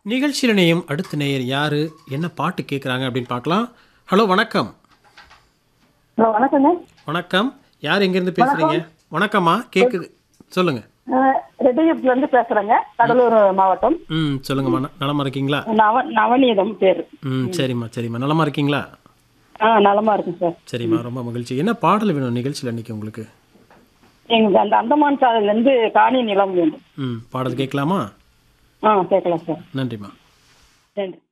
நிகழ்ச்சியில் இணையும் அடுத்த நேயர் யாரு என்ன பாட்டு கேட்குறாங்க அப்படின்னு பார்க்கலாம் ஹலோ வணக்கம் ஹலோ வணக்கங்க வணக்கம் யார் எங்கேருந்து பேசுறீங்க வணக்கம்மா கேட்குது சொல்லுங்க ரெட்டியூப்ல இருந்து பேசுறேங்க கடலூர் மாவட்டம் ம் சொல்லுங்கம்மா ந- நலமா இருக்கீங்களா நவ நவநீதம் பேர் ம் சரிம்மா சரிம்மா நலமா இருக்கீங்களா ஆ நலமா இருக்குங்க சார் சரிம்மா ரொம்ப மகிழ்ச்சி என்ன பாடல் வேணும் நிகழ்ச்சியில் அன்னைக்கு உங்களுக்கு எங்களுக்கு அந்த அந்தமான் சாலையில இருந்து காணி நிலம் வேண்டும் ம் பாடல் கேட்கலாமா ஆ கேட்கலாம் சார் நன்றிம்மா நன்றி